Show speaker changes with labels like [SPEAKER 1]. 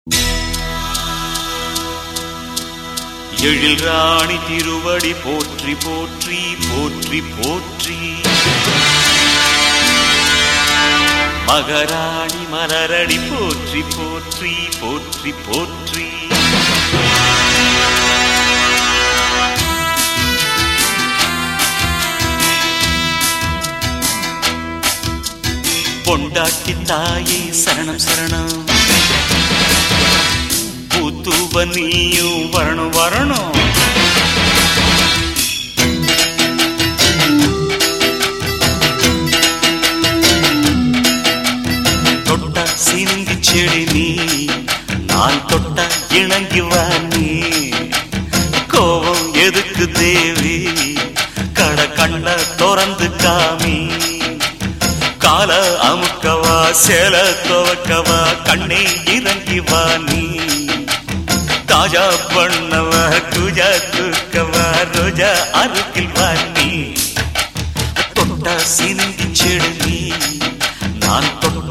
[SPEAKER 1] எழில் ராணி திருவடி போற்றி போற்றி போற்றி போற்றி மகராணி மலரடி போற்றி போற்றி போற்றி போற்றி பொண்டாட்டி தாயே சரணம் சரணம் பூத்தூப நீயும் வரணும் வரணும் தொட்ட சினுங்கி செடி நீ நான் தொட்ட இணங்கி வா நீ கோபம் எதுக்கு தேவி கட கண்ண திறந்து காமி கால அமுக்கவா சேல துவக்கவா கண்ணே இறங்கி வா நீ தாஜா பண்ணவா குஜா தூக்கவா ரோஜா அருகில் வா நீ தொட்ட சினுங்கி செடு நீ நான் தொட்ட